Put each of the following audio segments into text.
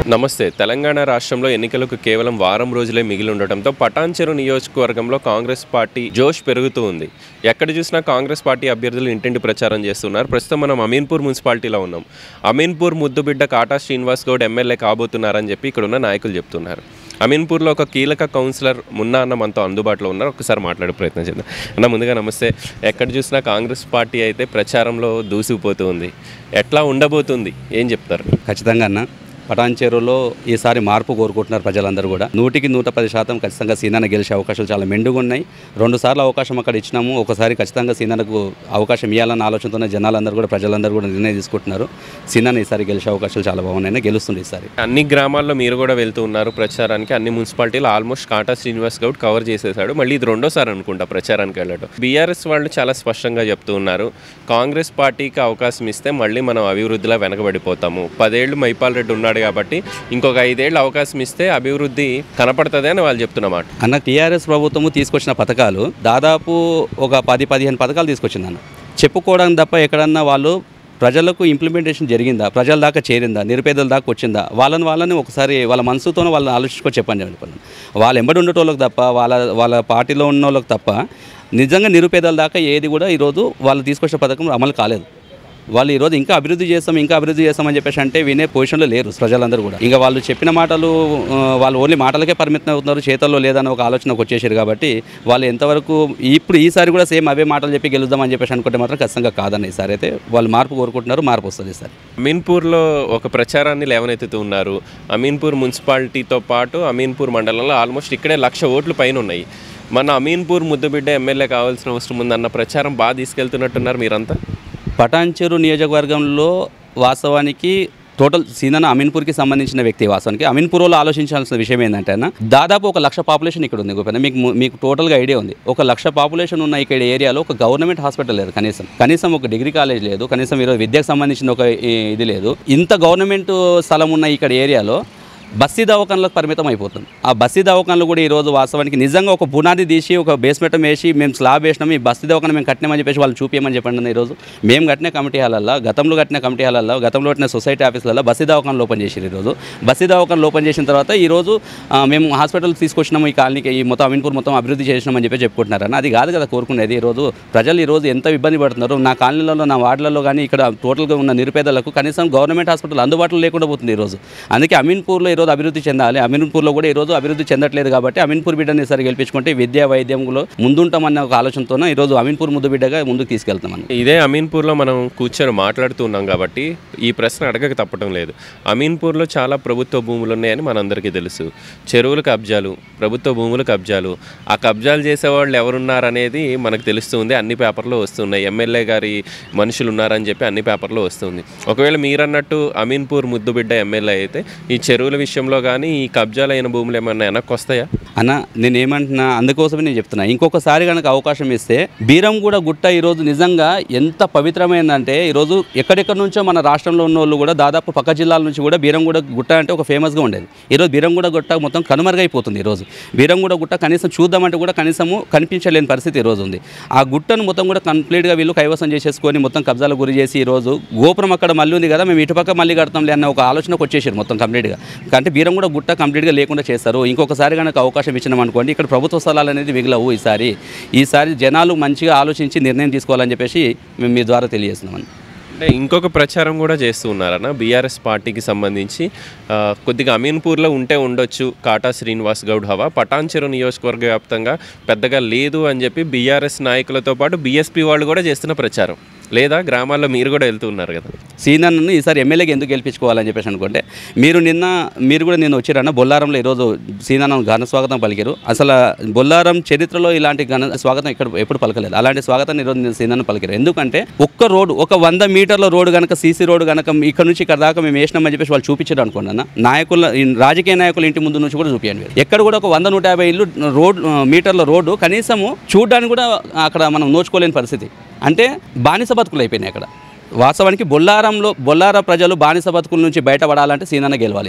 నమస్తే తెలంగాణ రాష్ట్రంలో ఎన్నికలకు కేవలం వారం రోజులే మిగిలి ఉండటంతో పటాన్చెరు నియోజకవర్గంలో కాంగ్రెస్ పార్టీ జోష్ పెరుగుతూ ఉంది ఎక్కడ చూసినా కాంగ్రెస్ పార్టీ అభ్యర్థులు ఇంటింటి ప్రచారం చేస్తున్నారు ప్రస్తుతం మనం అమీన్పూర్ మున్సిపాలిటీలో ఉన్నాం అమీన్పూర్ ముద్దుబిడ్డ కాటా శ్రీనివాస్ గౌడ్ ఎమ్మెల్యే కాబోతున్నారని చెప్పి ఇక్కడ ఉన్న నాయకులు చెప్తున్నారు అమీన్పూర్లో ఒక కీలక కౌన్సిలర్ మున్నా అన్న మనతో అందుబాటులో ఉన్నారు ఒకసారి మాట్లాడే ప్రయత్నం చేద్దాం అన్న ముందుగా నమస్తే ఎక్కడ చూసినా కాంగ్రెస్ పార్టీ అయితే ప్రచారంలో దూసుకుపోతూ ఉంది ఎట్లా ఉండబోతుంది ఏం చెప్తారు ఖచ్చితంగా అన్న పటాన్ చెరువులో ఈసారి మార్పు కోరుకుంటున్నారు ప్రజలందరూ కూడా నూటికి నూట పది శాతం ఖచ్చితంగా సీనాన్న గెలిచే అవకాశాలు చాలా మెండుగా ఉన్నాయి రెండు సార్లు అవకాశం అక్కడ ఇచ్చినాము ఒకసారి ఖచ్చితంగా సీనాన్నకు అవకాశం ఇవ్వాలన్న ఆలోచనతోనే జనాలందరూ కూడా ప్రజలందరూ కూడా నిర్ణయం తీసుకుంటున్నారు సీనాన్న ఈసారి గెలిచే అవకాశాలు చాలా బాగున్నాయి గెలుస్తుంది ఈసారి అన్ని గ్రామాల్లో మీరు కూడా వెళ్తూ ఉన్నారు ప్రచారానికి అన్ని మున్సిపాలిటీలు ఆల్మోస్ట్ కాటా శ్రీనివాస్ గౌడ్ కవర్ చేసేసాడు మళ్ళీ ఇది రెండోసారి అనుకుంటా ప్రచారానికి వెళ్ళడం బీఆర్ఎస్ వాళ్ళు చాలా స్పష్టంగా చెప్తూ ఉన్నారు కాంగ్రెస్ పార్టీకి అవకాశం ఇస్తే మళ్ళీ మనం అభివృద్ధిలో వెనకబడిపోతాము పదేళ్ళు మైపాల్ రెడ్డి ఉన్నాడు కాబట్టి ఇంకొక ఐదేళ్ళు అవకాశం ఇస్తే అభివృద్ధి కనపడుతుంది అని వాళ్ళు చెప్తున్నమాట అన్న టీఆర్ఎస్ ప్రభుత్వము తీసుకొచ్చిన పథకాలు దాదాపు ఒక పది పదిహేను పథకాలు తీసుకొచ్చింది అన్న చెప్పుకోవడం తప్ప ఎక్కడన్నా వాళ్ళు ప్రజలకు ఇంప్లిమెంటేషన్ జరిగిందా ప్రజల దాకా చేరిందా నిరుపేదల దాకా వచ్చిందా వాళ్ళని వాళ్ళని ఒకసారి వాళ్ళ మనసుతోనే వాళ్ళని ఆలోచించుకొని చెప్పండి అనుకున్నాను వాళ్ళు ఎంబడి ఉండేటోళ్ళకి తప్ప వాళ్ళ వాళ్ళ పార్టీలో ఉన్న వాళ్ళకి తప్ప నిజంగా నిరుపేదల దాకా ఏది కూడా ఈరోజు వాళ్ళు తీసుకొచ్చిన పథకం అమలు కాలేదు వాళ్ళు ఈరోజు ఇంకా అభివృద్ధి చేస్తాం ఇంకా అభివృద్ధి చేస్తామని చెప్పేసి అంటే వినే పొజిషన్లో లేరు ప్రజలందరూ కూడా ఇంకా వాళ్ళు చెప్పిన మాటలు ఆ, వాళ్ళు ఓన్లీ మాటలకే పరిమితం అవుతున్నారు చేతల్లో లేదన్న ఒక ఆలోచనకు వచ్చేసారు కాబట్టి వాళ్ళు ఎంతవరకు ఇప్పుడు ఈసారి కూడా సేమ్ అవే మాటలు చెప్పి గెలుద్దామని చెప్పేసి అనుకుంటే మాత్రం ఖచ్చితంగా కాదన్న ఈసారి అయితే వాళ్ళు మార్పు కోరుకుంటున్నారు మార్పు వస్తుంది ఈసారి అమీన్పూర్లో ఒక ప్రచారాన్ని లేవనెత్తుతూ ఉన్నారు అమీన్పూర్ మున్సిపాలిటీతో పాటు అమీన్పూర్ మండలంలో ఆల్మోస్ట్ ఇక్కడే లక్ష ఓట్లు పైన ఉన్నాయి మన అమీన్పూర్ ముద్దుబిడ్డ ఎమ్మెల్యే కావాల్సిన అవసరం ఉందన్న ప్రచారం బాగా తీసుకెళ్తున్నట్టున్నారు మీరంతా పటాన్చెరు నియోజకవర్గంలో వాస్తవానికి టోటల్ సీనన్న అమీన్పూర్కి సంబంధించిన వ్యక్తి వాస్తవానికి అమీన్పూర్లో ఆలోచించాల్సిన విషయం ఏంటంటే అన్న దాదాపు ఒక లక్ష పాపులేషన్ ఇక్కడ ఉంది గోపన్న మీకు మీకు టోటల్గా ఐడియా ఉంది ఒక లక్ష పాపులేషన్ ఉన్న ఇక్కడ ఏరియాలో ఒక గవర్నమెంట్ హాస్పిటల్ లేదు కనీసం కనీసం ఒక డిగ్రీ కాలేజ్ లేదు కనీసం ఈరోజు విద్యకు సంబంధించిన ఒక ఈ- ఇది లేదు ఇంత గవర్నమెంట్ స్థలం ఉన్న ఇక్కడ ఏరియాలో బస్తీ దవాఖానలకు పరిమితం అయిపోతుంది ఆ బస్తీ దవాఖానలు కూడా ఈరోజు వాస్తవానికి నిజంగా ఒక పునాది తీసి ఒక బేస్మెంట్ వేసి మేము స్లాబ్ వేసినాం ఈ బస్తీ దవాఖాన మేము కట్టినామని చెప్పేసి వాళ్ళు చూపించమని చెప్పండి అన్న ఈరోజు మేము కట్టిన కమిటీ హాలల్లో గతంలో కట్టిన కమిటీ హాలల్లో గతంలో కట్టిన సొసైటీ ఆఫీసులలో బస్తీ దవాఖానలు ఓపెన్ చేసారు ఈరోజు బస్తీ దవాఖానలు ఓపెన్ చేసిన తర్వాత ఈరోజు ఆ, మేము హాస్పిటల్ తీసుకొచ్చినాము ఈ కాలనీకి ఈ మొత్తం అమీన్పూర్ మొత్తం అభివృద్ధి చేసినామని చెప్పి చెప్పుకుంటున్నారన్న అది కాదు కదా కోరుకునేది ఈరోజు ప్రజలు ఈరోజు ఎంత ఇబ్బంది పడుతున్నారు నా కాలనీలలో నా వార్డులలో కానీ ఇక్కడ టోటల్గా ఉన్న నిరుపేదలకు కనీసం గవర్నమెంట్ హాస్పిటల్ అందుబాటులో లేకుండా పోతుంది ఈరోజు అందుకే అమీన్పూర్లో ఈరోజు అభివృద్ధి చెందాలి అమీన్పూర్లో కూడా ఈరోజు అభివృద్ధి చెందట్లేదు కాబట్టి అమీన్పూర్ బిడ్డని సరి గెలిపించుకుంటే విద్యా వైద్యంలో ముందుంటామన్న ఒక ఆలోచనతోనే ఈరోజు అమీన్పూర్ ముద్దు బిడ్డగా ముందుకు తీసుకెళ్తామని ఇదే అమీన్పూర్లో మనం కూర్చొని మాట్లాడుతూ ఉన్నాం కాబట్టి ఈ ప్రశ్న అడగక తప్పటం లేదు అమీన్పూర్లో చాలా ప్రభుత్వ భూములు ఉన్నాయని మనందరికీ తెలుసు చెరువులు కబ్జాలు ప్రభుత్వ భూములు కబ్జాలు ఆ కబ్జాలు చేసేవాళ్ళు ఎవరున్నారనేది మనకు తెలుస్తుంది అన్ని పేపర్లో వస్తున్నాయి ఎమ్మెల్యే గారి మనుషులు ఉన్నారని చెప్పి అన్ని పేపర్లో వస్తుంది ఒకవేళ మీరన్నట్టు అమీన్పూర్ ముద్దుబిడ్డ ఎమ్మెల్యే అయితే ఈ చెరువుల విషయంలో కానీ ఈ కబ్జాలైన భూములు ఏమన్నా వెనక్కి వస్తాయా అన్న నేను ఏమంటున్నా అందుకోసమే నేను చెప్తున్నా ఇంకొకసారి కనుక అవకాశం ఇస్తే బీరంగూడ గుట్ట ఈరోజు నిజంగా ఎంత పవిత్రమైందంటే ఈరోజు ఎక్కడెక్కడ నుంచో మన రాష్ట్రంలో ఉన్న వాళ్ళు కూడా దాదాపు పక్క జిల్లాల నుంచి కూడా బీరంగూడ గుట్ట అంటే ఒక ఫేమస్గా ఉండేది ఈరోజు బీరంగూడ గుట్ట మొత్తం కనుమరుగైపోతుంది ఈరోజు బీరంగూడ గుట్ట కనీసం చూద్దామంటే కూడా కనీసము కనిపించలేని పరిస్థితి ఈరోజు ఉంది ఆ గుట్టను మొత్తం కూడా కంప్లీట్గా వీళ్ళు కైవసం చేసేసుకొని మొత్తం కబ్జాలకు గురి చేసి ఈరోజు గోపురం అక్కడ మళ్ళీ ఉంది కదా మేము ఇటుపక్క మళ్ళీ కడతాంలే అన్న ఒక ఆలోచనకు వచ్చేసారు మొత్తం కంప్లీట్గా అంటే బీరం కూడా గుట్ట కంప్లీట్గా లేకుండా చేస్తారు ఇంకొకసారి కనుక అవకాశం ఇచ్చినాం అనుకోండి ఇక్కడ ప్రభుత్వ స్థలాలు అనేది మిగిలవు ఈసారి ఈసారి జనాలు మంచిగా ఆలోచించి నిర్ణయం తీసుకోవాలని చెప్పేసి మేము మీ ద్వారా తెలియజేస్తున్నామని అంటే ఇంకొక ప్రచారం కూడా చేస్తూ ఉన్నారన్న బీఆర్ఎస్ పార్టీకి సంబంధించి ఆ, కొద్దిగా అమీన్పూర్లో ఉంటే ఉండొచ్చు కాటా శ్రీనివాస్ గౌడ్ హవా పటాన్చెరు నియోజకవర్గ వ్యాప్తంగా పెద్దగా లేదు అని చెప్పి బీఆర్ఎస్ నాయకులతో పాటు బీఎస్పీ వాళ్ళు కూడా చేస్తున్న ప్రచారం లేదా గ్రామాల్లో మీరు కూడా వెళ్తూ ఉన్నారు కదా సీనన్ను ఈసారి ఎమ్మెల్యేకి ఎందుకు గెలిపించుకోవాలని చెప్పేసి అనుకుంటే మీరు నిన్న మీరు కూడా నిన్న వచ్చారన్న బొల్లారంలో ఈరోజు సీనన్న ఘన స్వాగతం పలికారు అసలు బొల్లారం చరిత్రలో ఇలాంటి ఘన స్వాగతం ఇక్కడ ఎప్పుడు పలకలేదు అలాంటి స్వాగతాన్ని ఈరోజు నేను సీనన్న పలికారు ఎందుకంటే ఒక్క రోడ్డు ఒక వంద మీటర్ల రోడ్డు కనుక సీసీ రోడ్డు కనుక ఇక్కడ నుంచి ఇక్కడ దాకా మేము వేసినామని చెప్పేసి వాళ్ళు చూపించారు అనుకోండి అన్న నాయకుల ఈ రాజకీయ నాయకుల ఇంటి ముందు నుంచి కూడా చూపించండి మీరు. ఎక్కడ కూడా ఒక వంద నూట యాభై ఇల్లు రోడ్ మీటర్ల రోడ్డు కనీసము చూడడానికి కూడా అక్కడ మనం నోచుకోలేని పరిస్థితి అంటే బానిస బతుకులు అయిపోయినాయి అక్కడ వాస్తవానికి బొల్లారంలో బొల్లార ప్రజలు బానిస బతుకుల నుంచి బయటపడాలంటే సీనన్న గెలవాలి సార్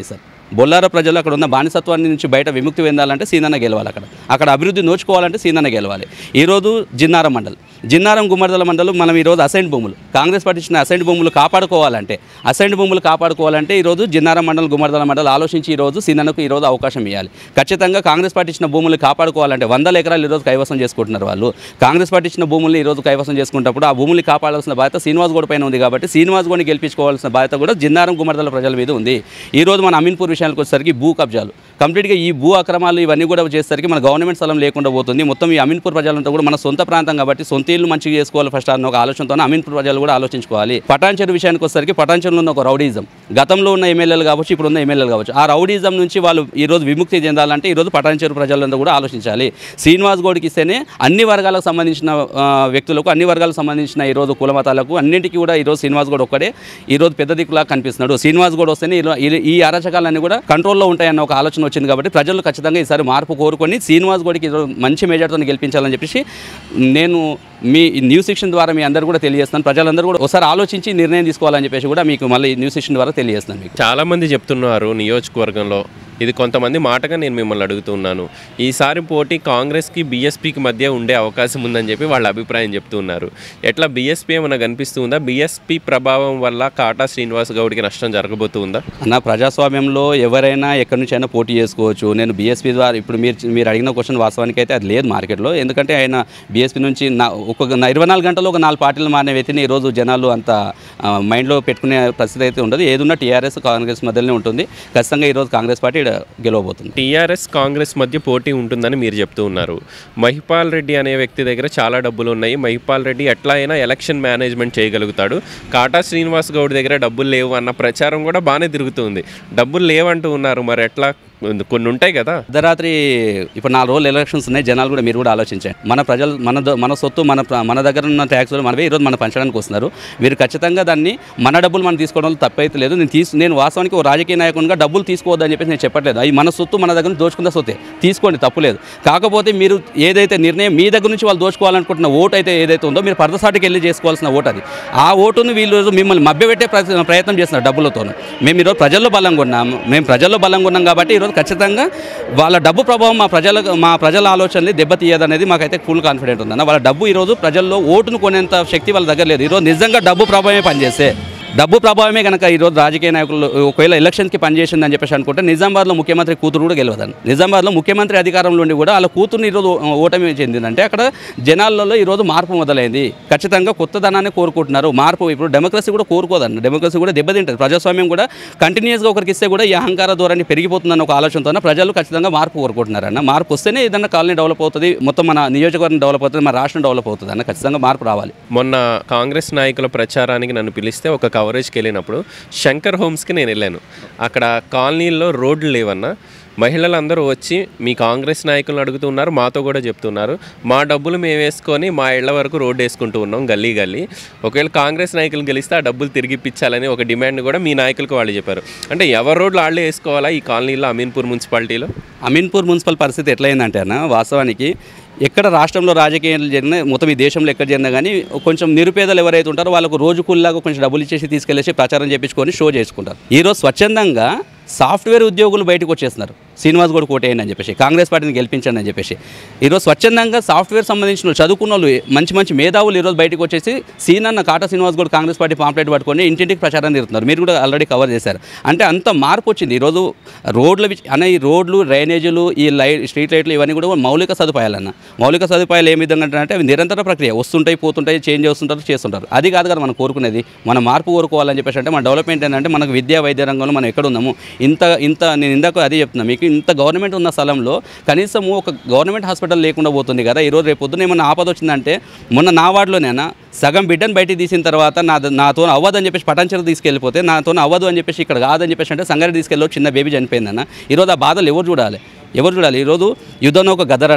బొల్లార ప్రజలు అక్కడ ఉన్న బానిసత్వాన్ని నుంచి బయట విముక్తి చెందాలంటే సీనన్న గెలవాలి అక్కడ అక్కడ అభివృద్ధి నోచుకోవాలంటే సీనన్న గెలవాలి ఈరోజు జిన్నారం మండల్ జిన్నారం గుమ్మడిదల మండలం మనం ఈరోజు అసైన్ భూములు కాంగ్రెస్ పార్టీ ఇచ్చిన అసైన్ భూములు కాపాడుకోవాలంటే అసైన్ భూములు కాపాడుకోవాలంటే ఈరోజు జిన్నారం మండలం గుమ్మడిదల మండలం ఆలోచించి ఈరోజు సీనన్నకు ఈరోజు అవకాశం ఇవ్వాలి ఖచ్చితంగా కాంగ్రెస్ పార్టీ ఇచ్చిన భూములు కాపాడుకోవాలంటే వందల ఎకరాలు ఈరోజు కైవసం చేసుకుంటున్నారు వాళ్ళు కాంగ్రెస్ పార్టీ ఇచ్చిన భూముల్ని ఈరోజు కైవసం చేసుకున్నప్పుడు ఆ భూముల్ని కాపాడాల్సిన బాధ్యత శ్రీనివాస్ గౌడ్ పైన ఉంది కాబట్టి శ్రీనివాస్ గౌడ్ని గెలిపించుకోవాల్సిన బాధ్యత కూడా జిన్నారం గుమ్మడిదల ప్రజల మీద ఉంది ఈ రోజు మన అమీన్పూర్ విషయానికి వచ్చేసరికి భూ కబ్జాలు కంప్లీట్గా ఈ భూ అక్రమాలు ఇవన్నీ కూడా చేసేసరికి మన గవర్నమెంట్ స్థలం లేకుండా పోతుంది మొత్తం ఈ అమీన్పూర్ ప్రజలంతా కూడా మన సొంత ప్రాంతం కాబట్టి సొంత ఇల్లు మంచిగా చేసుకోవాలి ఫస్ట్ అన్న ఒక ఆలోచనతో అమీన్పూర్ ప్రజలు కూడా ఆలోచించుకోవాలి పటాన్చెరు విషయానికి వచ్చేసరికి పటాన్చెరులో ఉన్న ఒక రౌడీజం గతంలో ఉన్న ఎమ్మెల్యేలు కావచ్చు ఇప్పుడు ఉన్న ఎమ్మెల్యేలు కావచ్చు ఆ రౌడీజం నుంచి వాళ్ళు ఈ రోజు విముక్తి చెందాలంటే ఈ రోజు పటాన్చెరు ప్రజలంతా కూడా ఆలోచించాలి శ్రీనివాస్ గౌడ్కి ఇస్తేనే అన్ని వర్గాలకు సంబంధించిన ఆ, వ్యక్తులకు అన్ని వర్గాలకు సంబంధించిన ఈ రోజు కుల మతాలకు అన్నింటికీ కూడా ఈ రోజు శ్రీనివాస్ గౌడ్ ఒక్కడే ఈ రోజు పెద్ద దిక్కులా కనిపిస్తున్నాడు శ్రీనివాస్ గౌడ్ వస్తేనే ఈ రో- ఈ- ఈ అరాచకాలన్నీ కూడా కంట్రోల్లో ఉంటాయన్న ఒక ఆలోచన వచ్చింది కాబట్టి ప్రజలు ఖచ్చితంగా ఈసారి మార్పు కోరుకొని శ్రీనివాస్ గౌడ్కి ఈరోజు మంచి మెజార్టీతో గెలిపించాలని చెప్పేసి నేను మీ ఈ న్యూస్ సెక్షన్ ద్వారా మీ అందరూ కూడా తెలియజేస్తాను ప్రజలందరూ కూడా ఒకసారి ఆలోచించి నిర్ణయం తీసుకోవాలని చెప్పేసి కూడా మీకు మళ్ళీ ఈ న్యూస్ సెక్షన్ ద్వారా తెలియజేస్తాను మీకు చాలా మంది చెప్తున్నారు నియోజకవర్గంలో ఇది కొంతమంది మాటగా నేను మిమ్మల్ని అడుగుతున్నాను ఈసారి పోటీ కాంగ్రెస్కి బీఎస్పీకి మధ్య ఉండే అవకాశం ఉందని చెప్పి వాళ్ళ అభిప్రాయం చెప్తున్నారు ఎట్లా బీఎస్పీ ఏమైనా కనిపిస్తుందా బీఎస్పీ ప్రభావం వల్ల కాటా శ్రీనివాస్ గౌడ్కి నష్టం జరగబోతుందా అన్న ప్రజాస్వామ్యంలో ఎవరైనా ఎక్కడి నుంచి అయినా పోటీ చేసుకోవచ్చు నేను బీఎస్పీ ద్వారా ఇప్పుడు మీరు మీరు అడిగిన క్వశ్చన్ వాస్తవానికి అయితే అది లేదు మార్కెట్లో ఎందుకంటే ఆయన బీఎస్పీ నుంచి నా ఒక నా- ఇరవై నాలుగు గంటల్లో ఒక నాలుగు పార్టీలు మారిన వ్యక్తిని ఈరోజు జనాలు అంత ఆ, మైండ్లో పెట్టుకునే పరిస్థితి అయితే ఉండదు ఏదున్నా టీఆర్ఎస్ కాంగ్రెస్ మధ్యలోనే ఉంటుంది ఖచ్చితంగా ఈరోజు కాంగ్రెస్ పార్టీ ఈడ గెలవబోతుంది టీఆర్ఎస్ కాంగ్రెస్ మధ్య పోటీ ఉంటుందని మీరు చెప్తూ ఉన్నారు మహిపాల్ రెడ్డి అనే వ్యక్తి దగ్గర చాలా డబ్బులు ఉన్నాయి మహిపాల్ రెడ్డి ఎట్లా అయినా ఎలక్షన్ మేనేజ్మెంట్ చేయగలుగుతాడు కాటా శ్రీనివాస్ గౌడ్ దగ్గర డబ్బులు లేవు అన్న ప్రచారం కూడా బాగానే తిరుగుతుంది డబ్బులు లేవంటూ ఉన్నారు మరి ఎట్లా కొన్ని ఉంటాయి కదా అర్ధరాత్రి ఇప్పుడు నాలుగు రోజులు ఎలక్షన్స్ ఉన్నాయి జనాలు కూడా మీరు కూడా ఆలోచించండి మన ప్రజలు మన ద- మన సొత్తు మన ప్ర- మన దగ్గర ఉన్న ట్యాక్స్ మనవే ఈరోజు మనం పంచడానికి వస్తున్నారు మీరు ఖచ్చితంగా దాన్ని మన డబ్బులు మనం తీసుకోవడంలో తప్పైతే లేదు నేను తీసు నేను వాస్తవానికి ఒక రాజకీయ నాయకునిగా డబ్బులు తీసుకోవద్దని చెప్పేసి నేను చెప్పట్లేదు అవి మన సొత్తు మన దగ్గర నుంచి దోచుకున్న సొత్తే తీసుకోండి తప్పులేదు కాకపోతే మీరు ఏదైతే నిర్ణయం మీ దగ్గర నుంచి వాళ్ళు దోచుకోవాలనుకుంటున్న ఓటు అయితే ఏదైతే ఉందో మీరు పరదసాటికి వెళ్ళి చేసుకోవాల్సిన ఓటు అది ఆ ఓటును వీళ్ళు ఈరోజు మిమ్మల్ని మభ్యపెట్టే ప్రయత్నం- ప్రయత్నం చేస్తున్నారు డబ్బులతో మేము ఈరోజు ప్రజల్లో బలంగా ఉన్నాము మేము ప్రజల్లో బలంగా ఉన్నాం కాబట్టి ఈరోజు ఖచ్చితంగా వాళ్ళ డబ్బు ప్రభావం మా ప్రజలకు మా ప్రజల ఆలోచనని దెబ్బతీయదనేది మాకైతే ఫుల్ కాన్ఫిడెంట్ ఉందన్న వాళ్ళ డబ్బు ఈరోజు ప్రజల్లో ఓటును కొనేంత శక్తి వాళ్ళ దగ్గర లేదు ఈరోజు నిజంగా డబ్బు ప్రభావమే పనిచేస్తే డబ్బు ప్రభావమే కనుక ఈరోజు రాజకీయ నాయకులు ఒకవేళ ఎలక్షన్కి పనిచేసిందని చెప్పేసి అనుకుంటే నిజామాబాద్లో ముఖ్యమంత్రి కూతురు కూడా గెలవదని నిజామాబాద్లో ముఖ్యమంత్రి అధికారంలో ఉండి కూడా వాళ్ళ కూతురుని ఈరోజు ఓటమి చెందిందంటే అక్కడ జనాలలో ఈరోజు మార్పు మొదలైంది ఖచ్చితంగా కొత్తదనాన్ని కోరుకుంటున్నారు మార్పు ఇప్పుడు డెమోక్రసీ కూడా కోరుకోదన్న డెమోక్రసీ కూడా దెబ్బతింటుంది ప్రజాస్వామ్యం కూడా కంటిన్యూస్గా ఒకరికి ఇస్తే కూడా ఈ అహంకార ధోరణి పెరిగిపోతుందన్న ఒక ఆలోచనతో ప్రజలు ఖచ్చితంగా మార్పు కోరుకుంటున్నారన్న మార్పు వస్తేనే ఏదన్నా కాలనీ డెవలప్ అవుతుంది మొత్తం మన నియోజకవర్గం డెవలప్ అవుతుంది మన రాష్ట్రం డెవలప్ అవుతుంది అన్న ఖచ్చితంగా మార్పు రావాలి మొన్న కాంగ్రెస్ నాయకుల ప్రచారానికి నన్ను పిలిస్తే ఒక కవరేజ్కి వెళ్ళినప్పుడు శంకర్ హోమ్స్కి నేను వెళ్ళాను అక్కడ కాలనీల్లో రోడ్లు లేవన్నా మహిళలందరూ వచ్చి మీ కాంగ్రెస్ నాయకులను అడుగుతున్నారు మాతో కూడా చెప్తున్నారు మా డబ్బులు మేము వేసుకొని మా ఇళ్ల వరకు రోడ్డు వేసుకుంటూ ఉన్నాం గల్లీ గల్లీ ఒకవేళ కాంగ్రెస్ నాయకులు గెలిస్తే ఆ డబ్బులు తిరిగి ఇప్పించాలని ఒక డిమాండ్ కూడా మీ నాయకులకు వాళ్ళు చెప్పారు అంటే ఎవరి రోడ్లు వాళ్ళే వేసుకోవాలా ఈ కాలనీలో అమీన్పూర్ మున్సిపాలిటీలో అమీన్పూర్ మున్సిపల్ పరిస్థితి ఎట్లయిందంటే అన్న వాస్తవానికి ఎక్కడ రాష్ట్రంలో రాజకీయాలు జరిగినా మొత్తం ఈ దేశంలో ఎక్కడ జరిగినా కానీ కొంచెం నిరుపేదలు ఎవరైతే ఉంటారో వాళ్ళకు రోజు కూలిలాగా కొంచెం డబ్బులు ఇచ్చేసి తీసుకెళ్ళేసి ప్రచారం చేయించుకొని షో చేసుకుంటారు ఈరోజు స్వచ్ఛందంగా సాఫ్ట్వేర్ ఉద్యోగులు బయటకు వచ్చేస్తున్నారు శ్రీనివాస్ గౌడ్ కోటేయండి అని చెప్పేసి కాంగ్రెస్ పార్టీని గెలిపించండి అని చెప్పేసి ఈరోజు స్వచ్ఛందంగా సాఫ్ట్వేర్ సంబంధించిన వాళ్ళు, చదువుకున్న వాళ్ళు మంచి మంచి మేధావులు ఈరోజు బయటకు వచ్చేసి సీనన్న కాటా శ్రీనివాస్ గౌడ్ కాంగ్రెస్ పార్టీ పాంప్లెట్ పట్టుకొని ఇంటింటికి ప్రచారం తిరుగుతున్నారు మీరు కూడా ఆల్రెడీ కవర్ చేశారు అంటే అంత మార్పు వచ్చింది ఈరోజు రోడ్ల విష- అన్న ఈ రోడ్లు డ్రైనేజీలు ఈ లైట్ స్ట్రీట్ లైట్లు ఇవన్నీ కూడా మౌలిక సదుపాయాలన్న మౌలిక సదుపాయాలు ఏ విధంగా అంటే అవి నిరంతర ప్రక్రియ వస్తుంటాయి పోతుంటాయి చేంజ్ చేస్తుంటారు చేస్తుంటారు అది కాదు కదా మనం కోరుకునేది మన మార్పు కోరుకోవాలని చెప్పేసి అంటే మన డెవలప్మెంట్ ఏంటంటే మనకు విద్యా వైద్య రంగంలో మనం ఎక్కడ ఉన్నాము ఇంత ఇంత నేను ఇందాక అదే చెప్తున్నా మీకు ఇంత గవర్నమెంట్ ఉన్న స్థలంలో కనీసం ఒక గవర్నమెంట్ హాస్పిటల్ లేకుండా పోతుంది కదా ఈరోజు రేపు పొద్దున ఏమన్నా ఆపద వచ్చిందంటే మొన్న నా వార్డులోనేనా సగం బిడ్డను బయటికి తీసిన తర్వాత నా నాతో అవ్వదని చెప్పేసి పటాన్చెరు తీసుకెళ్ళిపోతే నాతో అవ్వదు అని చెప్పేసి ఇక్కడ కాదని చెప్పేసి అంటే సంగారెడ్డి తీసుకెళ్ళి చిన్న బేబీ చనిపోయిందన్న ఈరోజు ఆ బాధలు ఎవరు చూడాలి ఎవరు చూడాలి ఈరోజు యుద్ధంలో ఒక గదరన్న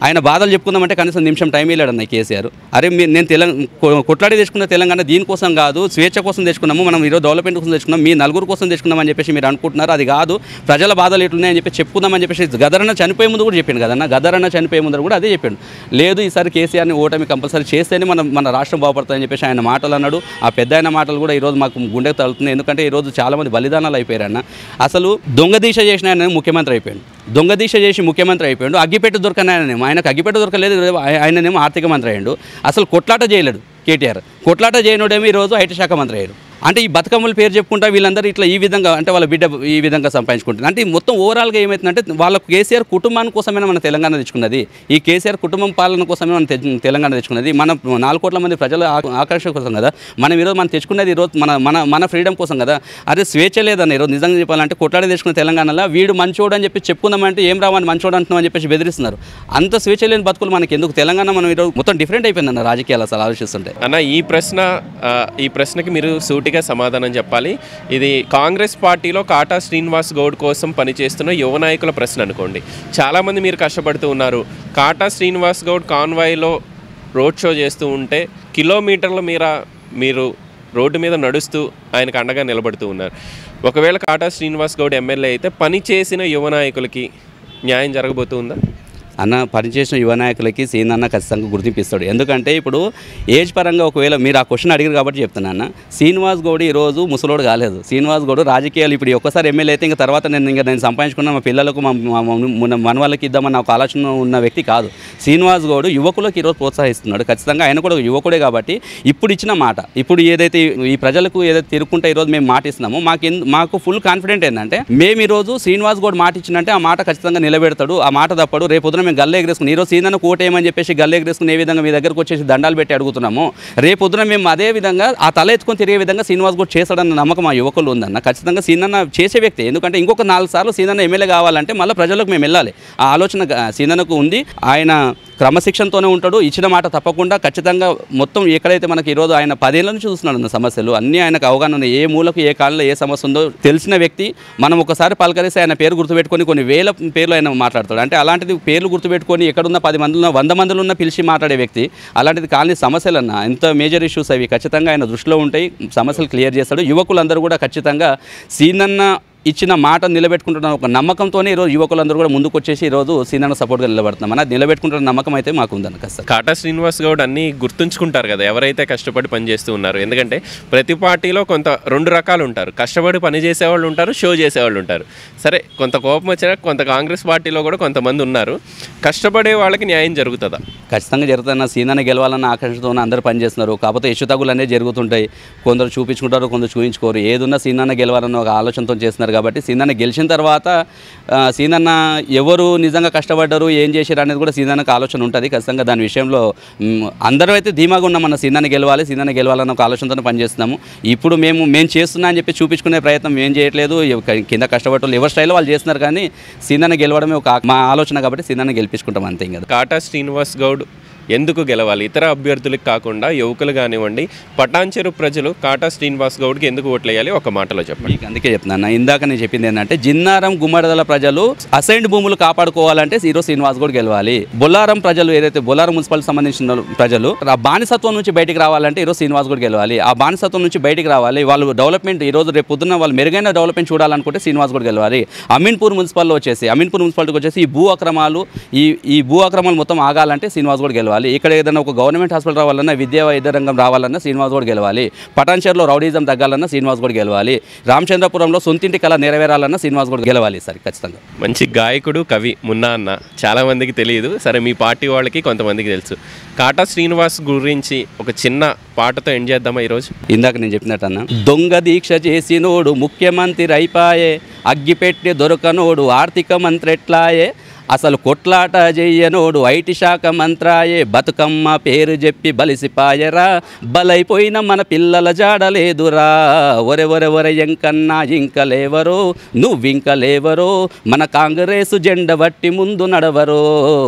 ఆయన బాధలు చెప్పుకుందామంటే కనీసం నిమిషం టైం వెళ్ళాడన్న కేసీఆర్ అరే మీరు నేను తెలంగాణ కొట్లాడి తెచ్చుకున్న తెలంగాణ దీనికోసం కాదు స్వేచ్ఛ కోసం తెచ్చుకున్నాము మనం ఈరోజు డెవలప్మెంట్ కోసం తెచ్చుకున్నాం మీ నలుగురు కోసం తెచ్చుకున్నామని చెప్పేసి మీరు అనుకుంటున్నారు అది కాదు ప్రజల బాధలు ఎట్లున్నాయని చెప్పి చెప్పుకుందామని చెప్పేసి గదరన్న చనిపోయే ముందు కూడా చెప్పిండు కదన్న గదరన్న చనిపోయే ముందు కూడా అదే చెప్పిండు లేదు ఈసారి కేసీఆర్ని ఓటమి కంపల్సరీ చేస్తేనే మనం మన రాష్ట్రం బాగుపడుతుందని చెప్పేసి ఆయన మాటలు అన్నాడు ఆ పెద్ద ఆయన మాటలు కూడా ఈరోజు మాకు గుండెకు తగులుతున్నాయి ఎందుకంటే ఈరోజు చాలామంది బలిదానాలు అయిపోయారన్న అసలు దొంగ దీక్ష చేసిన ఆయన ముఖ్యమంత్రి అయిపోయాడు దొంగ దీక్ష చేసి ముఖ్యమంత్రి అయిపోయాడు అగ్గిపెట్టు దొరకని ఆయననేమో ఆయనకు అగ్గిపెట్టు దొరకలేదు ఆయ- ఆయననేమో ఆర్థిక మంత్రి అయ్యాడు అసలు కొట్లాట చేయలేడు కేటీఆర్ కొట్లాట చేయనోడేమో ఈరోజు ఐటీ శాఖ మంత్రి అయ్యారు అంటే ఈ బతుకమ్మల పేరు చెప్పుకుంటా వీళ్ళందరూ ఇట్లా ఈ విధంగా అంటే వాళ్ళ బిడ్డ ఈ విధంగా సంపాదించుకుంటుంది అంటే ఈ మొత్తం ఓవరాల్గా ఏమవుతుందంటే వాళ్ళ కేసీఆర్ కుటుంబాన్ని కోసమే మన తెలంగాణ తెచ్చుకున్నది ఈ కేసీఆర్ కుటుంబం పాలన కోసమే మనం తె- తెలంగాణ తెచ్చుకున్నది మన నాలుగు కోట్ల మంది ప్రజల ఆ- ఆకర్షణ కోసం కదా మనం ఈరోజు మనం తెచ్చుకున్నది ఈరోజు మన మన మన ఫ్రీడమ్ కోసం కదా అదే స్వేచ్ఛ లేదన్న ఈరోజు నిజంగా చెప్పాలంటే కొట్లాడి తెచ్చుకున్న తెలంగాణలో వీడు మంచోడు అని చెప్పి చెప్పుకుందామంటే ఏం రావని మంచోడు అంటున్నాం అని చెప్పేసి బెదిరిస్తున్నారు అంత స్వేచ్ఛ లేని బతుకులు మనకి ఎందుకు తెలంగాణ మనం ఈరోజు మొత్తం డిఫరెంట్ అయిపోయిందన్న రాజకీయాలు అసలు ఆలోచిస్తుంటే అన్న ఈ ప్రశ్న ఆ, ఈ ప్రశ్నకి మీరు సూటిగా సమాధానం చెప్పాలి ఇది కాంగ్రెస్ పార్టీలో కాటా శ్రీనివాస్ గౌడ్ కోసం పనిచేస్తున్న యువ నాయకుల ప్రశ్న అనుకోండి చాలామంది మీరు కష్టపడుతూ ఉన్నారు కాటా శ్రీనివాస్ గౌడ్ కాన్వాయ్లో రోడ్ షో చేస్తూ ఉంటే కిలోమీటర్ల మీర మీరు రోడ్డు మీద నడుస్తూ ఆయనకు అండగా నిలబడుతూ ఉన్నారు ఒకవేళ కాటా శ్రీనివాస్ గౌడ్ ఎమ్మెల్యే అయితే పని చేసిన యువ నాయకులకి న్యాయం జరగబోతుందా అన్న పనిచేసిన యువ నాయకులకి సీన్ అన్న ఖచ్చితంగా గుర్తింపిస్తాడు ఎందుకంటే ఇప్పుడు ఏజ్ పరంగా ఒకవేళ మీరు ఆ క్వశ్చన్ అడిగారు కాబట్టి చెప్తున్నా అన్న శ్రీనివాస్ గౌడ్ ఈ రోజు ముసలోడు కాలేదు శ్రీనివాస్ గౌడ్ రాజకీయాలు ఇప్పుడు ఈ ఒక్కసారి ఎమ్మెల్యే అయితే ఇంకా తర్వాత నేను ఇంకా నేను సంపాదించుకున్న మా పిల్లలకు మా మా- మా- మన మన వాళ్ళకి ఇద్దామన్న ఒక ఆలోచన ఉన్న వ్యక్తి కాదు శ్రీనివాస్ గౌడ్ యువకులకు ఈరోజు ప్రోత్సహిస్తున్నాడు ఖచ్చితంగా ఆయన కూడా ఒక యువకుడే కాబట్టి ఇప్పుడు ఇచ్చిన మాట ఇప్పుడు ఏదైతే ఈ ప్రజలకు ఏదైతే తిరుక్కుంటే ఈరోజు మేము మాట ఇస్తున్నామో మాకు ఎందు- మాకు ఫుల్ కాన్ఫిడెంట్ ఏంటంటే మేము ఈరోజు శ్రీనివాస్ గౌడ్ మాట ఇచ్చినంటే ఆ మాట ఖచ్చితంగా నిలబెడతాడు ఆ మాట తప్పడు రేపు పొద్దున మేము గల్లే ఎగరేసుకుని ఈరోజు సీనన్న కోట ఏమని చెప్పేసి గల్లే ఎగరేసుకుని ఏ విధంగా మీ దగ్గరకు వచ్చేసి దండాలు పెట్టి అడుగుతున్నాము రేపు పొద్దున మేము అదే విధంగా ఆ తల ఎత్తుకొని తిరిగే విధంగా శ్రీనివాస్ గౌడ్ చేస్తాడన్న నమ్మకం ఆ యువకులు ఉందన్న ఖచ్చితంగా సీనన్న చేసే వ్యక్తి ఎందుకంటే ఇంకొక నాలుగు సార్లు సీనన్న ఎమ్మెల్యే కావాలంటే మళ్ళీ ప్రజలకు మేము వెళ్ళాలి ఆ ఆలోచన గ- సీనన్నకు ఉంది ఆయన క్రమశిక్షణతోనే ఉంటాడు ఇచ్చిన మాట తప్పకుండా ఖచ్చితంగా మొత్తం ఎక్కడైతే మనకి ఈరోజు ఆయన పదేళ్ళ నుంచి చూస్తున్నాడు అన్న సమస్యలు అన్నీ ఆయనకు అవగాహన ఉన్నాయి ఏ మూలకు ఏ కాలంలో ఏ సమస్య ఉందో తెలిసిన వ్యక్తి మనం ఒకసారి పలకరిస్తే ఆయన పేరు గుర్తుపెట్టుకొని కొన్ని వేల పేర్లు ఆయన మాట్లాడతాడు అంటే అలాంటిది పేర్లు గుర్తుపెట్టుకొని ఎక్కడున్న పది మందిలో వంద మందిలో ఉన్న పిలిచి మాట్లాడే వ్యక్తి అలాంటిది కాలనీ సమస్యలు అన్న ఎంత మేజర్ ఇష్యూస్ అవి ఖచ్చితంగా ఆయన దృష్టిలో ఉంటాయి సమస్యలు క్లియర్ చేస్తాడు యువకులందరూ కూడా ఖచ్చితంగా సీనన్న ఇచ్చిన మాట నిలబెట్టుకుంటున్న ఒక నమ్మకంతోనే ఈరోజు యువకులందరూ కూడా ముందుకు వచ్చేసి ఈరోజు సీనన్న సపోర్ట్గా నిలబడుతున్నాం అన్న నిలబెట్టుకుంటున్న నమ్మకం అయితే మాకు ఉందన్న ఖచ్చితంగా కాటా శ్రీనివాస్ గౌడ్ అన్నీ గుర్తుంచుకుంటారు కదా ఎవరైతే కష్టపడి పని చేస్తూ ఉన్నారు ఎందుకంటే ప్రతి పార్టీలో కొంత రెండు రకాలు ఉంటారు కష్టపడి పని చేసేవాళ్ళు ఉంటారు షో చేసేవాళ్ళు ఉంటారు సరే కొంత కోపం వచ్చినా కొంత కాంగ్రెస్ పార్టీలో కూడా కొంతమంది ఉన్నారు కష్టపడే వాళ్ళకి న్యాయం జరుగుతుందా ఖచ్చితంగా జరుగుతున్న సీనన్న గెలవాలన్న ఆకాంక్షతో అందరూ పనిచేస్తున్నారు కాకపోతే ఇష్యుతగులు అనేవి జరుగుతుంటాయి కొందరు చూపించుకుంటారు కొందరు చూపించుకోరు ఏదున్నా సీనన్న గెలవాలన్న ఒక ఆలోచనతో చేస్తున్నారు కాబట్టి సీనన్న గెలిచిన తర్వాత ఆ, సీనన్న ఎవరు నిజంగా కష్టపడ్డారు ఏం చేశారు అనేది కూడా సీనన్నకు ఆలోచన ఉంటుంది ఖచ్చితంగా దాని విషయంలో మ్, అందరూ అయితే ధీమాగా ఉన్నాం మన సీనన్న గెలవాలి సీనన్న గెలవాలన్న ఒక ఆలోచనతో పనిచేస్తున్నాము ఇప్పుడు మేము మేము చేస్తున్నా అని చెప్పి చూపించుకునే ప్రయత్నం ఏం చేయట్లేదు ఎవ- కింద కష్టపడ్డ ఎవరి స్టైల్లో వాళ్ళు చేస్తున్నారు కానీ సీనన్న గెలవడమే ఒక మా ఆలోచన కాబట్టి సీనన్న గెలిపించుకుంటాం అంతే ఇంకా కాటా శ్రీనివాస్ గౌడ్ ఎందుకు గెలవాలి ఇతర అభ్యర్థులకు కాకుండా యువకులు కానివ్వండి పటాన్చెరు ప్రజలు కాటా శ్రీనివాస్ గౌడ్కి ఎందుకు ఓట్లేయాలి ఒక మాటలో చెప్పండి మీకు అందుకే చెప్తున్నాను ఇందాక నేను చెప్పింది ఏంటంటే జిన్నారం గుమ్మడదల ప్రజలు అసైన్డ్ భూములు కాపాడుకోవాలంటే హీరో శ్రీనివాస్ గౌడ్ గెలవాలి బొల్లారం ప్రజలు ఏదైతే బొల్లారం మున్సిపాలిటీ సంబంధించిన ప్రజలు ఆ బానిసత్వం నుంచి బయటికి రావాలంటే ఈరోజు శ్రీనివాస్ గౌడ్ గెలవాలి ఆ బానిసత్వం నుంచి బయటికి రావాలి వాళ్ళు డెవలప్మెంట్ ఈ రోజు రేపు పొద్దున్న వాళ్ళు మెరుగైన డెవలప్మెంట్ చూడాలనుకుంటే శ్రీనివాస్ గౌడ్ గెలవాలి అమీన్పూర్ మున్సిపాల్లో వచ్చేసి అమీన్పూర్ మున్సిపాలిటీకి వచ్చేసి ఈ భూ అక్రమాలు ఈ ఈ భూ అక్రమాలు మొత్తం ఆగాలంటే శ్రీనివాస్ గౌడ్ గెలవాలి ఇక్కడ ఏదైనా ఒక గవర్నమెంట్ హాస్పిటల్ రావాలన్నా విద్యా వైద్య రంగం రావాలన్నా శ్రీనివాస్ గౌడ్ గెలవాలి పటాన్చేరులో రౌడీజం తగ్గాలన్నా శ్రీనివాస్ గౌడ్ గెలవాలి రామచంద్రపురంలో సొంతింటి కళ నెరవేరాలన్నా శ్రీనివాస్ గౌడ్ గెలవాలి సార్ ఖచ్చితంగా మంచి గాయకుడు కవి మున్నా అన్న చాలా మందికి తెలియదు సరే మీ పార్టీ వాళ్ళకి కొంతమందికి తెలుసు కాటా శ్రీనివాస్ గురించి ఒక చిన్న పాటతో ఎండ్ చేద్దామా ఈరోజు ఇందాక నేను చెప్పినట్టు అన్న దొంగ దీక్ష చేసినోడు ముఖ్యమంత్రి అయిపాయే అగ్గిపెట్టి దొరకనోడు ఆర్థిక మంత్రి ఎట్లాయే అసలు కొట్లాట చెయ్యనోడు ఐటి శాఖ మంత్రాయే బతుకమ్మ పేరు చెప్పి బలిసిపాయరా బలైపోయిన మన పిల్లల జాడలేదురా ఒరె ఒరె ఒరె ఎంకన్నా ఇంక లేవరో నువ్వింక లేవరో మన కాంగ్రెస్ జెండ బట్టి ముందు నడవరో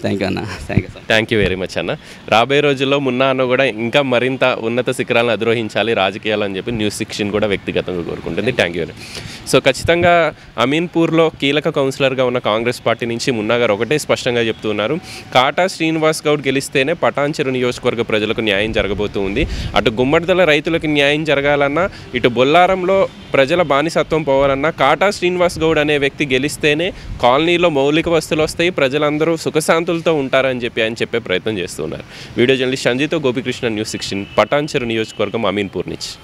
థ్యాంక్ యూ అన్న thank you sir thank you very much అన్న రాబోయే రోజుల్లో మున్నా అన్న కూడా ఇంకా మరింత ఉన్నత శిఖరాలను అధిరోహించాలి రాజకీయాలు అని చెప్పి న్యూస్ సిక్షన్ కూడా వ్యక్తిగతంగా కోరుకుంటుంది థ్యాంక్ యూ సో ఖచ్చితంగా అమీన్పూర్లో కీలక కౌన్సిలర్గా ఉన్న కాంగ్రెస్ పార్టీ నుంచి మున్నా గారు ఒకటే స్పష్టంగా చెప్తున్నారు కాటా శ్రీనివాస్ గౌడ్ గెలిస్తేనే పటాన్చెరు నియోజకవర్గ ప్రజలకు న్యాయం జరగబోతుంది అటు గుమ్మడిదల రైతులకు న్యాయం జరగాలన్నా ఇటు బొల్లారంలో ప్రజల బానిసత్వం పోవాలన్నా కాటా శ్రీనివాస్ గౌడ్ అనే వ్యక్తి గెలిస్తేనే కాలనీలో మౌలిక వస్తువులు వస్తాయి ప్రజలందరూ సుఖశాంతులతో ఉంటారని చెప్పి ఆయన చెప్పే ప్రయత్నం చేస్తున్నారు వీడియో జర్నలిస్ట్ సంజీతో గోపికృష్ణ న్యూస్ సిక్స్టీన్ పటాన్చెరు నియోజకవర్గం అమీన్పూర్ నుంచి